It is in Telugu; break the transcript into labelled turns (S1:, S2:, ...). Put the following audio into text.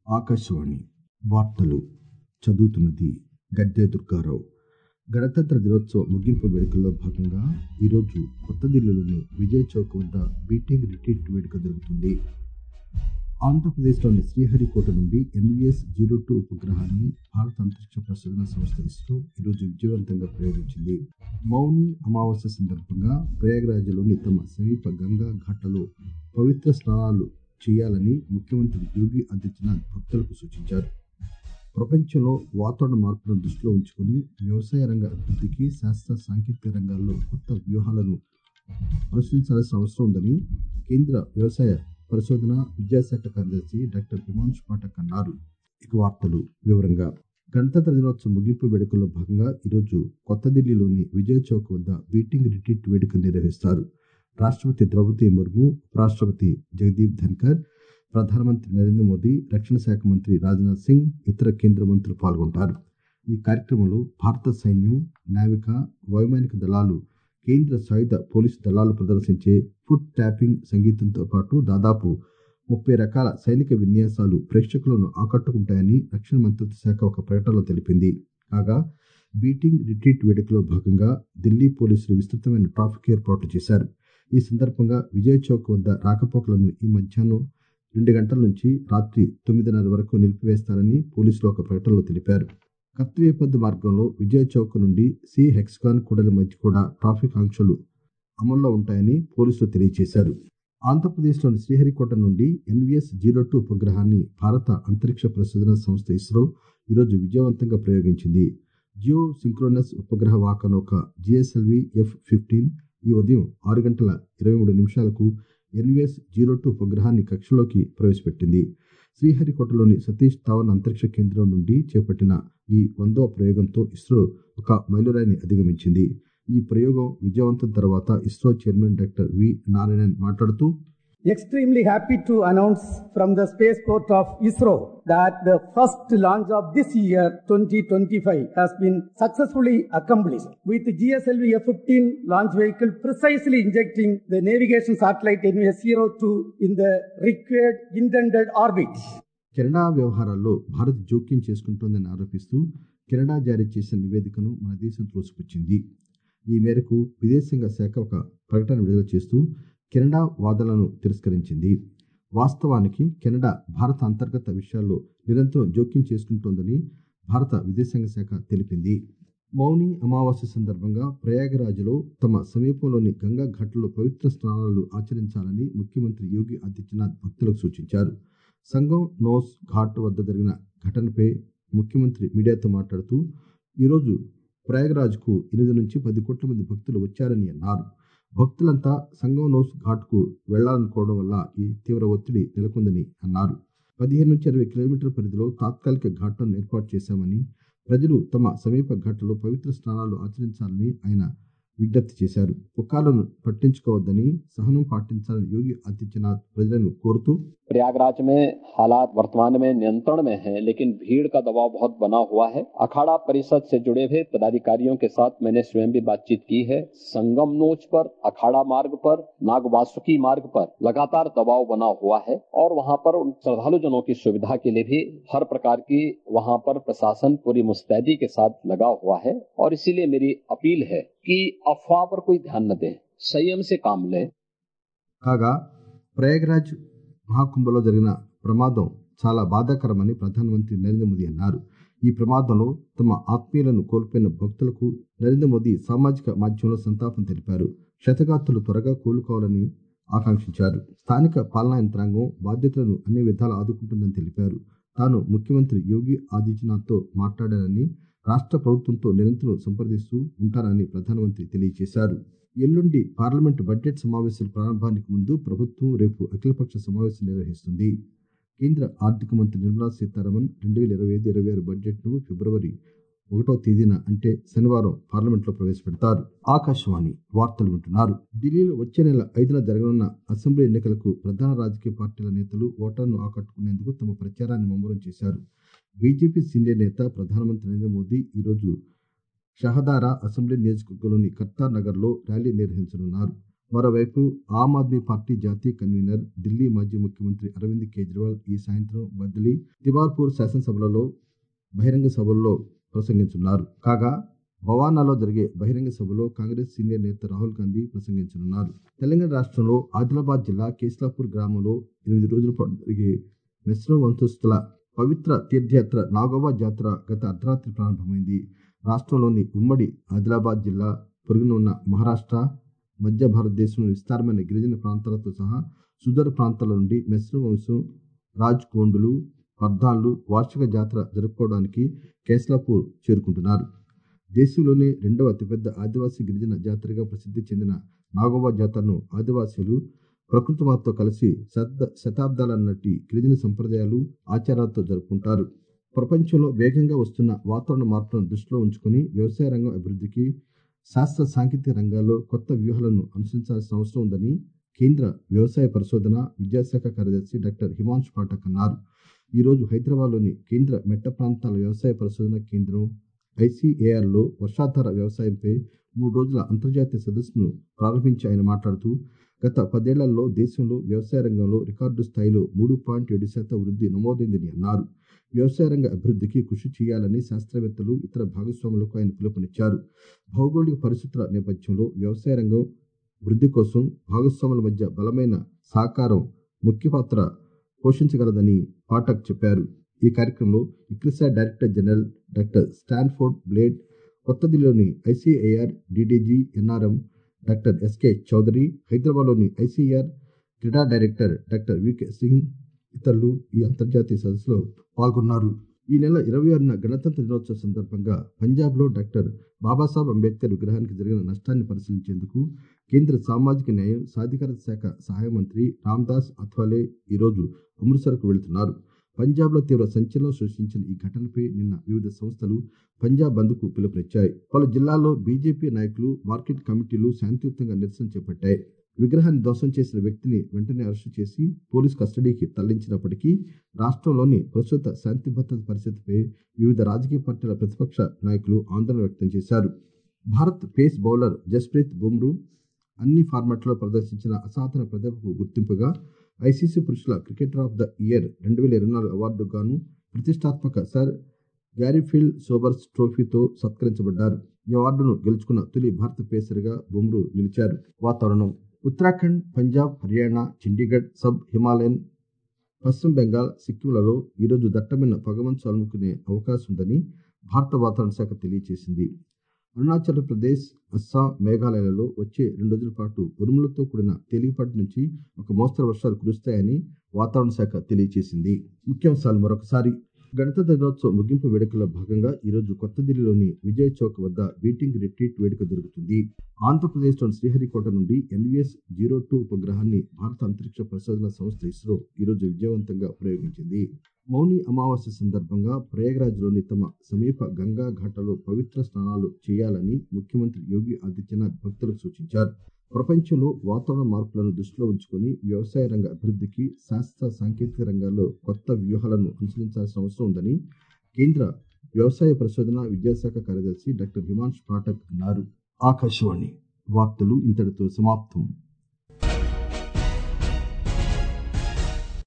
S1: ఆకాశవాణి వార్తలు చదువుతున్నది గద్దె దుర్గారావు గణతంత్ర దినోత్సవ ముగింపు వేడుకల్లో భాగంగా ఈరోజు కొత్త ఢిల్లీలోని విజయ్ చౌక్ వద్ద బీటింగ్ రిట్రీట్ వేడుక జరుగుతుంది ఆంధ్రప్రదేశ్లోని శ్రీహరికోట నుండి ఎన్వీఎస్ జీరో టూ ఉపగ్రహాన్ని భారత అంతరిక్ష పరిశోధన సంస్థ ఇస్రో ఈరోజు విజయవంతంగా ప్రయోగించింది మౌని అమావాస్య సందర్భంగా ప్రయాగరాజ్లోని తమ సమీప గంగా ఘాట్లలో పవిత్ర స్నానాలు చేయాలని ముఖ్యమంత్రి యోగి ఆదిత్యనాథ్ భక్తులకు సూచించారు ప్రపంచంలో వాతావరణ మార్పులను దృష్టిలో ఉంచుకుని వ్యవసాయ రంగ అభివృద్ధికి శాస్త్ర సాంకేతిక రంగాల్లో కొత్త వ్యూహాలను అనుసరించాల్సిన అవసరం ఉందని కేంద్ర వ్యవసాయ పరిశోధన విద్యాశాఖ కార్యదర్శి డాక్టర్ హిమాంశు పాఠక్ అన్నారు ఇక వార్తలు వివరంగా గణతంత్ర దినోత్సవ ముగింపు వేడుకల్లో భాగంగా ఈరోజు కొత్త ఢిల్లీలోని విజయ్ చౌక్ వద్ద బీటింగ్ రిట్రీట్ వేడుక నిర్వహిస్తారు రాష్ట్రపతి ద్రౌపది ముర్ము ఉపరాష్ట్రపతి జగదీప్ ధన్కర్ ప్రధానమంత్రి నరేంద్ర మోదీ రక్షణ శాఖ మంత్రి రాజ్నాథ్ సింగ్ ఇతర కేంద్ర మంత్రులు పాల్గొంటారు ఈ కార్యక్రమంలో భారత సైన్యం నావిక వైమానిక దళాలు కేంద్ర సాయుధ పోలీసు దళాలు ప్రదర్శించే ఫుట్ ట్యాపింగ్ సంగీతంతో పాటు దాదాపు ముప్పై రకాల సైనిక విన్యాసాలు ప్రేక్షకులను ఆకట్టుకుంటాయని రక్షణ మంత్రిత్వ శాఖ ఒక ప్రకటనలో తెలిపింది కాగా బీటింగ్ రిట్రీట్ వేడుకలో భాగంగా ఢిల్లీ పోలీసులు విస్తృతమైన ట్రాఫిక్ ఏర్పాట్లు చేశారు ఈ సందర్భంగా విజయ్ చౌక్ వద్ద రాకపోకలను ఈ మధ్యాహ్నం రెండు గంటల నుంచి రాత్రి తొమ్మిదిన్నర వరకు నిలిపివేస్తారని పోలీసులు ఒక ప్రకటనలో తెలిపారు కర్తవ్యపద్ధ మార్గంలో విజయ్ చౌక్ నుండి సి హెక్స్కాన్ కూడలి మధ్య కూడా ట్రాఫిక్ ఆంక్షలు అమల్లో ఉంటాయని పోలీసులు తెలియజేశారు ఆంధ్రప్రదేశ్లోని శ్రీహరికోట నుండి ఎన్వీఎస్ జీరో టూ ఉపగ్రహాన్ని భారత అంతరిక్ష పరిశోధన సంస్థ ఇస్రో ఈరోజు విజయవంతంగా ప్రయోగించింది జియో సింక్రోనస్ ఉపగ్రహ వాకనౌక జిఎస్ఎల్వి ఎఫ్ ఫిఫ్టీన్ ఈ ఉదయం ఆరు గంటల ఇరవై మూడు నిమిషాలకు ఎన్వీఎస్ జీరో టూ ఉపగ్రహాన్ని కక్షలోకి ప్రవేశపెట్టింది శ్రీహరికోటలోని సతీష్ ధావన్ అంతరిక్ష కేంద్రం నుండి చేపట్టిన ఈ వందవ ప్రయోగంతో ఇస్రో ఒక మైలురాయిని అధిగమించింది ఈ ప్రయోగం విజయవంతం తర్వాత ISRO chairman doctor V Narayanan మాట్లాడుతూ
S2: Extremely happy to announce from the Spaceport of ISRO that the first launch of this year 2025 has been successfully accomplished with GSLV F-15 launch vehicle precisely injecting the navigation satellite NVS-02 in the required intended orbit.
S1: Canada వ్యవహారాల్లో భారత్ జోక్యం చేసుకుంటోందని ఆరోపిస్తూ కెనడా జారీ చేసిన నివేదికను మన దేశం త్రోసిపుచ్చింది ఈ మేరకు విదేశాంగ శాఖ ఒక ప్రకటన విడుదల చేస్తూ కెనడా వాదనలను తిరస్కరించింది వాస్తవానికి కెనడా భారత అంతర్గత విషయాల్లో నిరంతరం జోక్యం చేసుకుంటోందని భారత విదేశాంగ శాఖ తెలిపింది మౌని అమావాస్య సందర్భంగా ప్రయాగరాజ్లో తమ సమీపంలోని గంగా ఘాట్లో పవిత్ర స్నానాలు ఆచరించాలని ముఖ్యమంత్రి యోగి ఆదిత్యనాథ్ భక్తులకు సూచించారు సంగం నోస్ ఘాట్ వద్ద జరిగిన ఘటనపై ముఖ్యమంత్రి మీడియాతో మాట్లాడుతూ ఈరోజు ప్రయాగరాజ్కు ఎనిమిది నుంచి పది కోట్ల మంది భక్తులు వచ్చారని అన్నారు భక్తులంతా సంగం నోస్ ఘాట్కు వెళ్లాలనుకోవడం వల్ల ఈ తీవ్ర ఒత్తిడి నెలకొందని అన్నారు పదిహేను నుంచి ఇరవై కిలోమీటర్ల పరిధిలో తాత్కాలిక ఘాట్లను ఏర్పాటు చేశామని ప్రజలు తమ సమీప ఘాట్లలో పవిత్ర స్నానాలు ఆచరించాలని ఆయన విజ్ఞప్తి చేశారు పుకాలను పట్టించుకోవద్దని సహనం పాటించాలని యోగి ఆదిత్యనాథ్ ప్రజలను కోరుతూ
S3: प्रयागराज में हालात वर्तमान में नियंत्रण में हैं, लेकिन भीड़ का दबाव बहुत बना हुआ है अखाड़ा परिषद से जुड़े हुए पदाधिकारियों के साथ मैंने स्वयं भी बातचीत की है संगम नोच पर अखाड़ा मार्ग पर नागवासुकी मार्ग पर लगातार दबाव बना हुआ है और वहां पर उन श्रद्धालु जनों की सुविधा के लिए भी हर प्रकार की वहां पर प्रशासन पूरी मुस्तैदी के साथ लगा हुआ है और इसीलिए मेरी अपील है कि अफवाह पर कोई ध्यान न दें संयम से काम लें
S1: కాగా ప్రయాగరాజ్ మహాకుంభలో జరిగిన ప్రమాదం చాలా బాధాకరమని ప్రధానమంత్రి నరేంద్ర మోదీ అన్నారు ఈ ప్రమాదంలో తమ ఆత్మీయులను కోల్పోయిన భక్తులకు నరేంద్ర మోదీ సామాజిక మాధ్యమంలో సంతాపం తెలిపారు క్షతగాత్రులు త్వరగా కోలుకోవాలని ఆకాంక్షించారు స్థానిక పాలనా యంత్రాంగం బాధ్యతలను అన్ని విధాలు ఆదుకుంటుందని తెలిపారు తాను ముఖ్యమంత్రి యోగి ఆదిత్యనాథ్తో మాట్లాడానని రాష్ట్ర ప్రభుత్వంతో నిరంతరం సంప్రదిస్తూ ఉంటానని ప్రధానమంత్రి తెలియజేశారు ఎల్లుండి పార్లమెంటు బడ్జెట్ సమావేశాల ప్రారంభానికి ముందు ప్రభుత్వం రేపు అఖిలపక్ష సమావేశం నిర్వహిస్తుంది కేంద్ర ఆర్థిక మంత్రి నిర్మలా సీతారామన్ రెండు వేల ఇరవై ఐదు ఇరవై ఆరు బడ్జెట్ను ఫిబ్రవరి ఒకటో తేదీన అంటే శనివారం పార్లమెంట్లో ప్రవేశపెడతారు ఆకాశవాణి వార్తలు వింటున్నారు ఢిల్లీలో వచ్చే నెల ఐదున జరగనున్న అసెంబ్లీ ఎన్నికలకు ప్రధాన రాజకీయ పార్టీల నేతలు ఓటర్ను ఆకట్టుకునేందుకు తమ ప్రచారాన్ని ముమ్మరం చేశారు బీజేపీ సీనియర్ నేత ప్రధానమంత్రి నరేంద్ర మోదీ ఈరోజు షహదారా అసెంబ్లీ నియోజకవర్గంలోని కర్తార్ నగర్లో ర్యాలీ నిర్వహించనున్నారు మరోవైపు ఆమ్ ఆద్మీ పార్టీ జాతీయ కన్వీనర్ ఢిల్లీ మాజీ ముఖ్యమంత్రి అరవింద్ కేజ్రీవాల్ ఈ సాయంత్రం బదిలీ తివార్పూర్ శాసనసభలలో బహిరంగ సభల్లో ప్రసంగించున్నారు కాగా భవానాలో జరిగే బహిరంగ సభలో కాంగ్రెస్ సీనియర్ నేత రాహుల్ గాంధీ ప్రసంగించనున్నారు తెలంగాణ రాష్ట్రంలో ఆదిలాబాద్ జిల్లా కేస్లాపూర్ గ్రామంలో ఎనిమిది రోజుల పాటు జరిగే మిశ్రమ వంశస్థుల పవిత్ర తీర్థయాత్ర నాగోబా జాతర గత అర్ధరాత్రి ప్రారంభమైంది రాష్ట్రంలోని ఉమ్మడి ఆదిలాబాద్ జిల్లా పొరుగున ఉన్న మహారాష్ట్ర మధ్య భారతదేశంలోని విస్తారమైన గిరిజన ప్రాంతాలతో సహా సుదూర ప్రాంతాల నుండి మిశ్రమ వంశం రాజ్ కోండులు పర్ధాన్లు వార్షిక జాతర జరుపుకోవడానికి కేస్లాపూర్ చేరుకుంటున్నారు దేశంలోనే రెండవ అతిపెద్ద ఆదివాసీ గిరిజన జాతరగా ప్రసిద్ధి చెందిన నాగోబా జాతరను ఆదివాసీలు ప్రకృతి మాతతో కలిసి శత శతాబ్దాల నాటి గిరిజన సంప్రదాయాలు ఆచారాలతో జరుపుకుంటారు ప్రపంచంలో వేగంగా వస్తున్న వాతావరణ మార్పులను దృష్టిలో ఉంచుకుని వ్యవసాయ రంగం అభివృద్ధికి శాస్త్ర సాంకేతిక రంగాల్లో కొత్త వ్యూహాలను అనుసరించాల్సిన అవసరం ఉందని కేంద్ర వ్యవసాయ పరిశోధన విద్యాశాఖ కార్యదర్శి డాక్టర్ హిమాంశు పాఠక్ అన్నారు ఈరోజు హైదరాబాద్లోని కేంద్ర మెట్ట ప్రాంతాల వ్యవసాయ పరిశోధన కేంద్రం ఐసీఏఆర్లో వర్షాధార వ్యవసాయంపై మూడు రోజుల అంతర్జాతీయ సదస్సును ప్రారంభించి ఆయన మాట్లాడుతూ గత పదేళ్లలో దేశంలో వ్యవసాయ రంగంలో రికార్డు స్థాయిలో మూడు పాయింట్ ఏడు శాతం వృద్ధి నమోదైందని అన్నారు వ్యవసాయ రంగ అభివృద్ధికి కృషి చేయాలని శాస్త్రవేత్తలు ఇతర భాగస్వాములకు ఆయన పిలుపునిచ్చారు భౌగోళిక పరిస్థితుల నేపథ్యంలో వ్యవసాయ రంగం వృద్ధి కోసం భాగస్వాముల మధ్య బలమైన సహకారం ముఖ్య పాత్ర పోషించగలదని పాఠక్ చెప్పారు ఈ కార్యక్రమంలో ICRISAT director general doctor Stanford Blade కొత్త ఢిల్లీలోని ICIR DDG NRM doctor SK Chaudhary హైదరాబాద్లోని ఐసీఆర్ క్రీడా డైరెక్టర్ డాక్టర్ వికే సింగ్ ఇతరులు ఈ అంతర్జాతీయ సదస్సులో పాల్గొన్నారు ఈ నెల ఇరవై ఆరున గణతంత్ర దినోత్సవ సందర్భంగా పంజాబ్లో డాక్టర్ బాబాసాహెబ్ అంబేద్కర్ విగ్రహానికి జరిగిన నష్టాన్ని పరిశీలించేందుకు కేంద్ర సామాజిక న్యాయం సాధికారత శాఖ సహాయ మంత్రి రామ్దాస్ అథ్వాలే ఈరోజు అమృత్సర్కు వెళుతున్నారు పంజాబ్లో తీవ్ర సంచలనం సృష్టించిన ఈ ఘటనపై నిన్న వివిధ సంస్థలు పంజాబ్ బంద్కు పిలుపునిచ్చాయి పలు జిల్లాల్లో బీజేపీ నాయకులు మార్కెట్ కమిటీలు శాంతియుతంగా నిరసన చేపట్టాయి విగ్రహాన్ని ధ్వంసం చేసిన వ్యక్తిని వెంటనే అరెస్టు చేసి పోలీస్ కస్టడీకి తరలించినప్పటికీ రాష్ట్రంలోని ప్రస్తుత శాంతి భద్రత పరిస్థితిపై వివిధ రాజకీయ పార్టీల ప్రతిపక్ష నాయకులు ఆందోళన వ్యక్తం చేశారు భారత్ పేస్ బౌలర్ జస్ప్రీత్ బుమ్రూ అన్ని ఫార్మాట్లో ప్రదర్శించిన అసాధారణ ప్రతిభకు గుర్తింపుగా ఐసీసీ పురుషుల క్రికెటర్ ఆఫ్ ద ఇయర్ రెండు వేల ఇరవై నాలుగు అవార్డుకు గాను ప్రతిష్టాత్మక సర్ గ్యారీఫీల్డ్ సోబర్స్ ట్రోఫీతో సత్కరించబడ్డారు ఈ అవార్డును గెలుచుకున్న తొలి భారత పేసర్గా బుమ్రూ నిలిచారు వాతావరణం ఉత్తరాఖండ్ పంజాబ్ హర్యానా చండీగఢ్ సబ్ హిమాలయన్ పశ్చిమ బెంగాల్ సిక్కింలలో ఈరోజు దట్టమైన పొగమంచు అలుముకునే అవకాశం ఉందని భారత వాతావరణ శాఖ తెలియజేసింది అరుణాచల్ ప్రదేశ్ అస్సాం మేఘాలయాలలో వచ్చే రెండు రోజుల పాటు ఉరుములతో కూడిన తేలికపాటి నుంచి ఒక మోస్తరు వర్షాలు కురుస్తాయని వాతావరణ శాఖ తెలియజేసింది ముఖ్యాంశాలు మరొకసారి గణతంత్ర దినోత్సవ ముగింపు వేడుకలో భాగంగా ఈరోజు కొత్త ఢిల్లీలోని విజయ్ చౌక్ వద్ద బీటింగ్ రిట్రీట్ వేడుక జరుగుతుంది ఆంధ్రప్రదేశ్లోని శ్రీహరికోట నుండి ఎన్వీఎస్ జీరో టూ ఉపగ్రహాన్ని భారత అంతరిక్ష పరిశోధన సంస్థ ఇస్రో ఈరోజు విజయవంతంగా ప్రయోగించింది మౌని అమావాస్య సందర్భంగా ప్రయాగ్రాజ్లోని తమ సమీప గంగా ఘాటలో పవిత్ర స్నానాలు చేయాలని ముఖ్యమంత్రి యోగి ఆదిత్యనాథ్ భక్తులకు సూచించారు ప్రపంచంలో వాతావరణ మార్పులను దృష్టిలో ఉంచుకొని వ్యవసాయ రంగ అభివృద్ధికి శాస్త్ర సాంకేతిక రంగాల్లో కొత్త వ్యూహాలను అనుసరించాల్సిన అవసరం ఉందని కేంద్ర వ్యవసాయ పరిశోధన విద్యాశాఖ కార్యదర్శి డాక్టర్ హిమాంశు పాఠక్ అన్నారు ఆకాశవాణి వార్తలు ఇంతటితో సమాప్తం